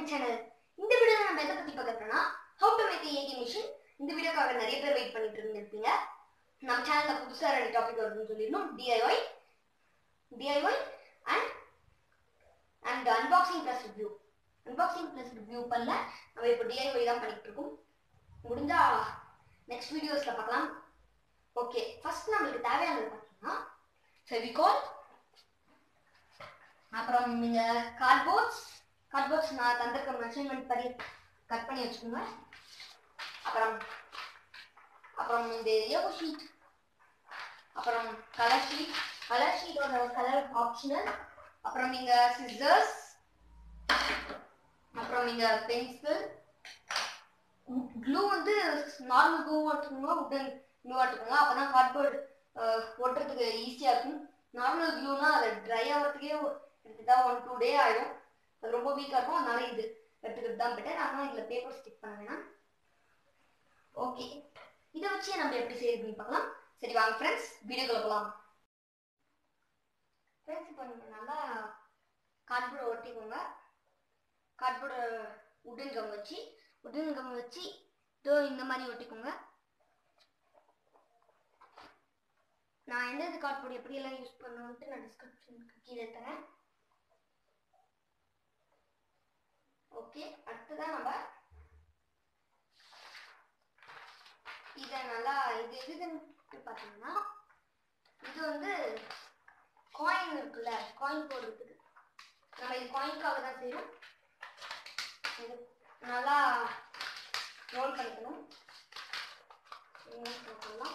Channel இந்த வீடியோல நம்ம எதை பத்தி பார்க்க போறோம்னா ஹவு டு மேக் ஏடி மிஷின் இந்த வீடியோக்காக நிறைய பேர் வெயிட் பண்ணிட்டு இருந்திருப்பீங்க நம்ம சேனல்ல புதுசா ரெண்டு டாபிக் வருதுன்னு சொல்லியிருந்தோம் DIY DIY and and unboxing plus review unboxing plus review பண்ணல நம்ம இப்போ டிஐஒய் தான் பண்ணிட்டு இருக்கோம் முடிஞ்சா நெக்ஸ்ட் வீடியோஸ்ல பார்க்கலாம் ஓகே ஃபர்ஸ்ட் நம்மளுக்கு தேவையானது பார்த்தீங்கன்னா ஃபெவிகால் அப்புறம் நீங்க கார்ட்போர்ட்ஸ் கார்ட்போர்ட்ஸ் நான் தந்திருக்க மெஷர்மெண்ட் படி கட் பண்ணி வச்சுக்கோங்க அப்புறம் அப்புறம் இந்த ஏவோ ஷீட் அப்புறம் கலர் ஷீட் கலர் ஷீட்டோட கலர் ஆப்ஷனல் அப்புறம் நீங்க சிசர்ஸ் அப்புறம் நீங்க பென்சில் க்ளூ வந்து நார்மல் க்ளூ எடுத்துக்கோங்க உடன் க்ளூ எடுத்துக்கோங்க அப்பதான் கார்ட்போர்ட் ஒட்டுறதுக்கு ஈஸியா இருக்கும் நார்மல் க்ளூனா அது ட்ரை ஆகிறதுக்கே எடுத்துட்டா ஒன் டூ டே ஆயிடும் அது ரொம்ப வீக்கா இருக்கும் அதனால இது எடுத்துக்கிறது தான் பெட்டர் ஆனால் இதில் பேப்பர் ஸ்டிக் பண்ண வேணாம் ஓகே இதை வச்சு நம்ம எப்படி செய்யறதுன்னு பார்க்கலாம் சரி வாங்க ஃப்ரெண்ட்ஸ் வீடியோக்குள்ள போகலாம் ஃப்ரெண்ட்ஸ் இப்போ நம்ம நல்லா கார்ட்போர்டை ஒட்டிக்கோங்க கார்ட்போர்டை உடன் கம் வச்சு உடன் கம் வச்சு இதோ இந்த மாதிரி ஒட்டிக்கோங்க நான் எந்த இது கார்ட்போர்டு எப்படியெல்லாம் யூஸ் பண்ணணுன்ட்டு நான் டிஸ்கிரிப்ஷனுக்கு கீழே தரேன் ஓகே அடுத்ததான் நம்ம இதை நல்லா இது எதுக்குன்னு பார்த்தீங்கன்னா இது வந்து காயின் இருக்குல்ல காயின் போடுறதுக்கு நம்ம இது காயின்காக தான் செய்யணும் இது நல்லா ரோல் பண்ணிக்கணும் போட்டுடலாம்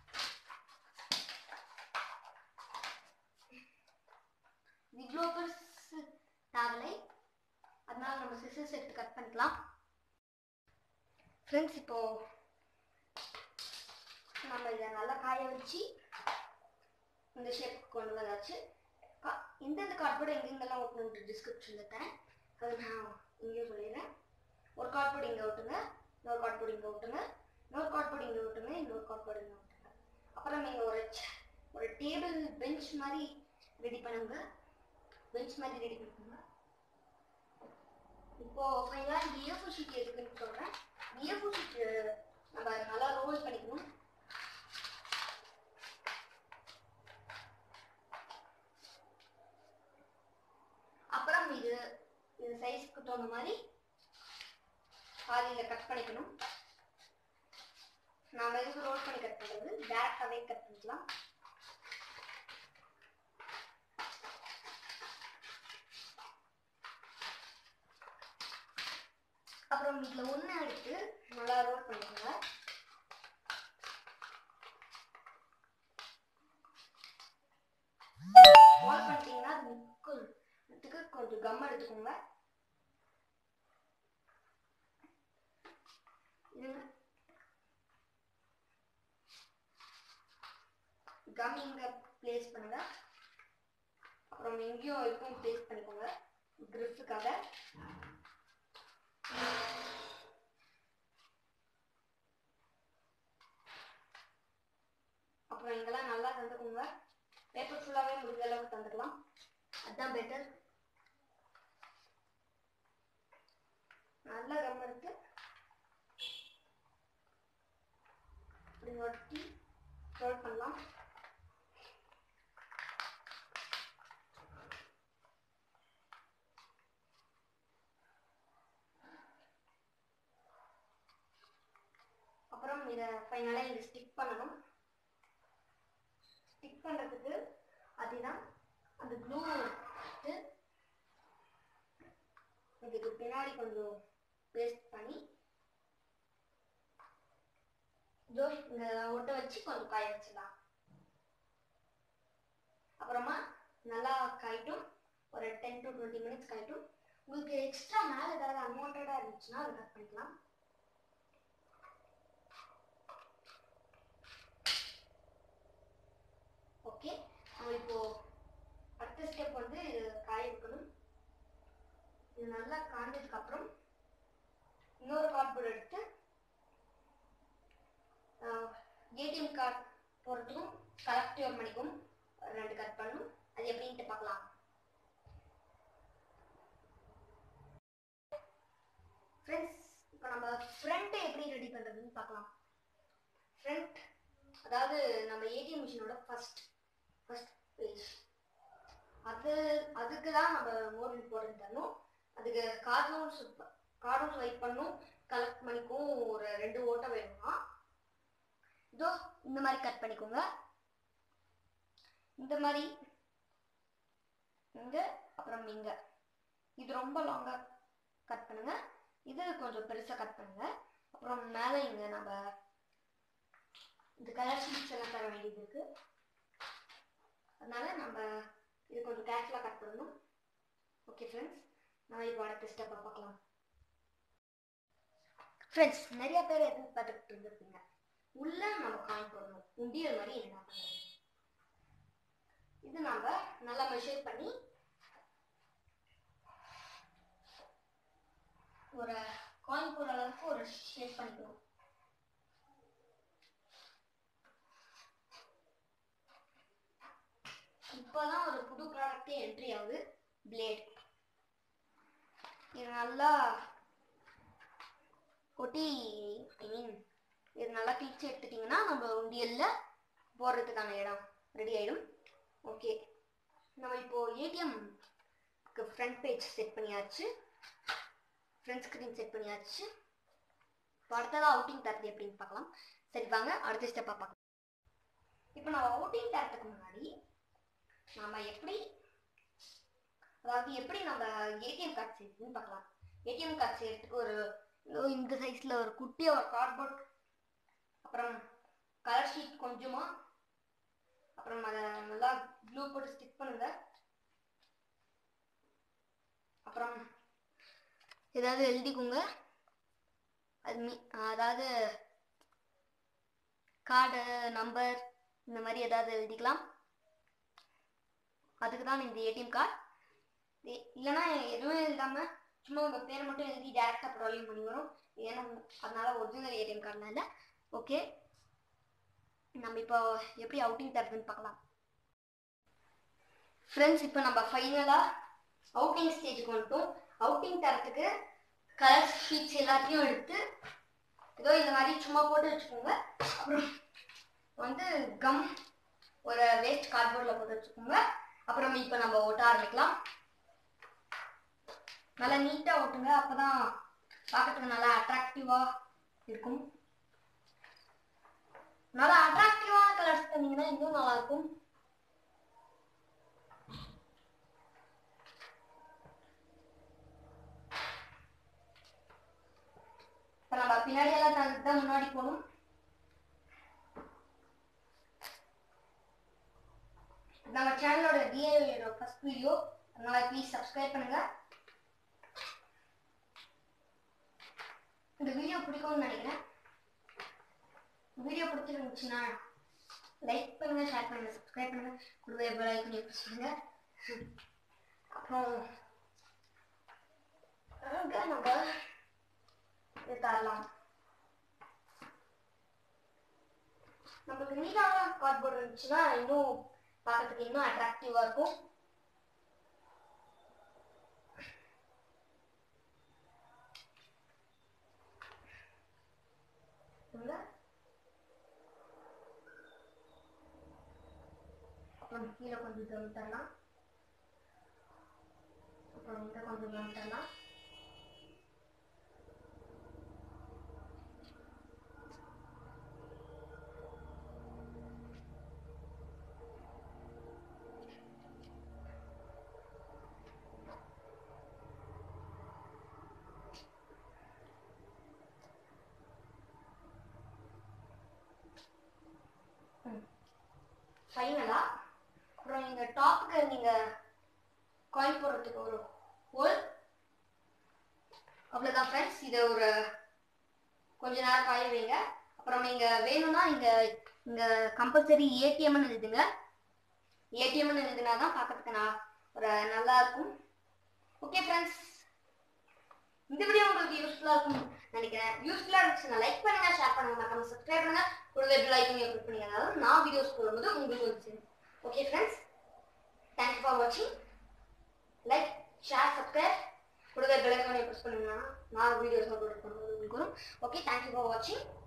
இவ்வளோ பெருசு தேவலை அதனால நம்ம சிசர்ஸ் எடுத்து கட் பண்ணிக்கலாம் ஃப்ரெண்ட்ஸ் இப்போ நம்ம இதை நல்லா காய வச்சு இந்த ஷேப் கொண்டு வந்தாச்சு கா- எந்தெந்த கார்ட்போர்டு எங்கெங்கெல்லாம் ஒட்டணுன்ட்டு டிஸ்கிரிப்ஷனில் தரேன் அது நான் இங்கேயும் சொல்லிடுறேன் ஒரு கார்ட்போர்டு இங்கே ஒட்டுங்க இன்னொரு கார்ட்போர்டு இங்கே ஒட்டுங்க இன்னொரு கார்ட்போர்டு இங்கே ஒட்டுங்க இன்னொரு கார்ட்போர்டு இங்கே ஒட்டுங்க அப்புறம் நீங்கள் ஒரு ch- ஒரு டேபிள் பெஞ்ச் மாதிரி ரெடி பண்ணுங்க பெஞ்ச் மாதிரி ரெடி பண்ணுங்க இப்போ ஃபைனலாக இந்த ஏஃபோ ஷீட் எதுக்குன்னு சொல்கிறேன் ஏஃபோ ஷீட் நம்ம நல்லா ரோல் பண்ணிக்கணும் அப்புறம் இது இது சைஸ்க்கு தகுந்த மாதிரி பாதியில் கட் பண்ணிக்கணும் நாம எதுக்கு ரோல் பண்ணி கட் பண்ணுறது டேரக்டாகவே கட் பண்ணிக்கலாம் அப்புறம் இதில் ஒன்று எடுத்து நல்லா ரோல் பண்ணிக்கோங்க ரோல் பண்ணிட்டீங்கன்னா அது நிற்கிறதுக்கு கொஞ்சம் கம் எடுத்துக்கோங்க இருங்க கம் இங்கே ப்ளேஸ் பண்ணுங்க அப்புறம் எங்கேயும் இருக்கும் ப்ளேஸ் பண்ணிக்கோங்க கிரிஃப்டுக்காக அப்புறம் இங்கெல்லாம் நல்லா தந்துக்கோங்க பேப்பர் ஃபுல்லாகவே முடிஞ்ச அளவுக்கு தந்துக்கலாம் அதுதான் பெட்டர் நல்லா கம் எடுத்து இப்படி ஒட்டி ரோல் பண்ணலாம் அப்புறம் இதை ஃபைனலாக இங்கே ஸ்டிக் பண்ணணும் ஸ்டிக் பண்ணுறதுக்கு அதுதான் அந்த க்ளூ எடுத்து இதுக்கு பின்னாடி கொஞ்சம் பேஸ்ட் பண்ணி இதோ இங்கே ஒட்ட வச்சு கொஞ்சம் காய வச்சிடலாம் அப்புறமா நல்லா காயிட்டும் ஒரு டென் டு டுவெண்ட்டி மினிட்ஸ் காயிட்டும் உங்களுக்கு எக்ஸ்ட்ரா மேலே ஏதாவது அன்வான்டாக இருந்துச்சுன்னா அதை கட் பண்ணிக்கலாம் ஓகே நம்ம இப்போ அடுத்த ஸ்டெப் வந்து இது காய வைக்கணும் இது நல்லா காஞ்சதுக்கு அப்புறம் இன்னொரு கார்ட்போர்ட் எடுத்து ஏடிஎம் கார்டு போகிறதுக்கும் கலெக்டிவ் மணிக்கும் ரெண்டு கட் பண்ணும் அது எப்படின்ட்டு பார்க்கலாம் ஃப்ரெண்ட்ஸ் இப்போ நம்ம ஃப்ரண்ட் எப்படி ரெடி பண்ணுறதுன்னு பார்க்கலாம் ஃப்ரண்ட் அதாவது நம்ம ஏடிஎம் மிஷினோட ஃபர்ஸ்ட் ஃபர்ஸ்ட் பேஜ் அது அதுக்கு தான் நம்ம மோர் இம்பார்ட்டன்ட் தரணும் அதுக்கு கார்டூன்ஸ் கார்டூன்ஸ் ரைட் பண்ணும் கலெக்ட் பண்ணிக்கும் ஒரு ரெண்டு ஓட்டை வேணும்னா இதோ இந்த மாதிரி கட் பண்ணிக்கோங்க இந்த மாதிரி இங்க அப்புறம் இங்க இது ரொம்ப லாங்கா கட் பண்ணுங்க இது கொஞ்சம் பெருசா கட் பண்ணுங்க அப்புறம் மேலே இங்க நம்ம இந்த கலர் ஷீட்ஸ் எல்லாம் தர வேண்டியது இருக்கு அதனால நம்ம இது கொஞ்சம் கேர்ஃபுல்லாக கட் பண்ணணும் ஓகே ஃப்ரெண்ட்ஸ் நான் இப்போ அடுத்த ஸ்டெப்பை பார்க்கலாம் ஃப்ரெண்ட்ஸ் நிறைய பேர் எதிர்பார்த்துட்டு இருந்திருப்பீங்க உள்ள நம்ம காயின் போடணும் உண்டியல் மாதிரி என்ன பண்ணுறது இது நம்ம நல்லா மெஷர் பண்ணி ஒரு காயின் போடுற அளவுக்கு ஒரு ஷேப் பண்ணிக்கணும் இப்போதான் ஒரு புது ப்ராடக்டே என்ட்ரி ஆகுது பிளேட் இது நல்லா கொட்டி ஐ மீன் இது நல்லா கிழிச்சு எடுத்துட்டிங்கன்னா நம்ம உண்டியல்ல போடுறதுக்கான இடம் ரெடி ஆயிடும் ஓகே நம்ம இப்போ ஏடிஎம்க்கு ஃப்ரண்ட் பேஜ் செட் பண்ணியாச்சு ஃப்ரண்ட் ஸ்க்ரீன் செட் பண்ணியாச்சு இப்போ அடுத்ததாக அவுட்டிங் தரது எப்படின்னு பார்க்கலாம் சரி வாங்க அடுத்த ஸ்டெப்பாக பார்க்கலாம் இப்போ நம்ம அவுட்டிங் தரத்துக்கு முன்னாடி நம்ம எப்படி அதாவது எப்படி நம்ம ஏடிஎம் கார்டு செய்யுதுன்னு பார்க்கலாம் ஏடிஎம் கார்டு செய்யறதுக்கு ஒரு இதோ இந்த சைஸில் ஒரு குட்டியாக ஒரு கார்ட்போர்ட் அப்புறம் கலர் ஷீட் கொஞ்சமாக அப்புறம் அதை நல்லா க்ளூ போட்டு ஸ்டிக் பண்ணுங்க அப்புறம் ஏதாவது எழுதிக்கோங்க அது மீ அதாவது கார்டு நம்பர் இந்த மாதிரி ஏதாவது எழுதிக்கலாம் அதுக்கு தான் இந்த ஏடிஎம் கார்டு இல்லைன்னா எதுவுமே எழுதாமல் சும்மா உங்கள் பேரை மட்டும் எழுதி டேரெக்டாக ப்ராப்ளம் பண்ணி வரும் ஏன்னா அதனால ஒரிஜினல் ஏடிஎம் கார்டில் இல்லை ஓகே நம்ம இப்போ எப்படி அவுட்டிங் தருதுன்னு பார்க்கலாம் ஃப்ரெண்ட்ஸ் இப்போ நம்ம ஃபைனலாக அவுட்டிங் ஸ்டேஜுக்கு வந்துட்டோம் அவுட்டிங் தரத்துக்கு கலர் ஷீட்ஸ் எல்லாத்தையும் எடுத்து ஏதோ இந்த மாதிரி சும்மா போட்டு வச்சுக்கோங்க அப்புறம் வந்து கம் ஒரு வேஸ்ட் கார்ட்போர்டில் போட்டு வச்சுக்கோங்க அப்புறம் இப்போ நம்ம ஓட்ட ஆரம்பிக்கலாம் நல்லா நீட்டாக ஓட்டுங்க அப்போ தான் பார்க்கறதுக்கு நல்லா அட்ராக்டிவாக இருக்கும் நல்லா அட்ராக்டிவான கலர்ஸ் தந்தீங்கன்னா இன்னும் நல்லா இருக்கும் இப்போ நம்ம பின்னாடி எல்லாம் தந்துட்டு தான் முன்னாடி போகணும் நம்ம சேனலோட டிஐயோட ஃபர்ஸ்ட் வீடியோ அதனால ப்ளீஸ் சப்ஸ்கிரைப் பண்ணுங்க இந்த வீடியோ பிடிக்கும்னு நினைக்கிறேன் வீடியோ பிடிச்சிருந்துச்சுன்னா லைக் பண்ணுங்க ஷேர் பண்ணுங்க சப்ஸ்கிரைப் பண்ணுங்க கூடவே பெல் ஐக்கனை ப்ரெஸ் பண்ணுங்க அப்புறம் அங்க நம்ம இது தரலாம் நம்மளுக்கு நீட்டான கார்ட்போர்ட் இருந்துச்சுன்னா இன்னும் பார்க்கறதுக்கு இன்னும் அட்ராக்டிவா இருக்கும் இல்ல? அப்புறம் கீழே கொஞ்சம் தம் தரலாம் அப்புறம் இங்க கொஞ்சம் தம் தரலாம் ஃபைனலா அப்புறம் நீங்க டாப்புக்கு நீங்க காயின் போடுறதுக்கு ஒரு ஹோல் அவ்வளோதான் ஃப்ரெண்ட்ஸ் இதை ஒரு கொஞ்ச நேரம் காய வைங்க அப்புறம் நீங்க வேணும்னா இங்க இங்க கம்பல்சரி ஏடிஎம்னு எழுதுங்க ஏடிஎம்னு எழுதுனா தான் பார்க்கறதுக்கு நான் ஒரு நல்லா இருக்கும் ஓகே ஃப்ரெண்ட்ஸ் இந்த வீடியோ உங்களுக்கு யூஸ்ஃபுல்லாக இருக்கும் நினைக்கிறேன் யூஸ்ஃபுல்லாக இருந்துச்சுன்னா லைக் பண்ணுங்க ஷேர் பண்ணுங்க மறக்காம சப்ஸ்கிரைப் பண்ணுங்க கூடவே பெல் ஐக்கன் கிளிக் பண்ணுங்க அதாவது நான் வீடியோஸ் போடும்போது உங்களுக்கு வந்து சேரும் ஓகே ஃப்ரெண்ட்ஸ் தேங்க்யூ ஃபார் வாட்சிங் லைக் ஷேர் சப்ஸ்கிரைப் கொடுக்குற பெலைக்கானே ப்ரெஸ் பண்ணுங்கன்னா நான் வீடியோஸ் அப்லோட் பண்ணுறது உங்களுக்கு வரும் ஓகே தேங்க்யூ ஃபார் வாட்சிங்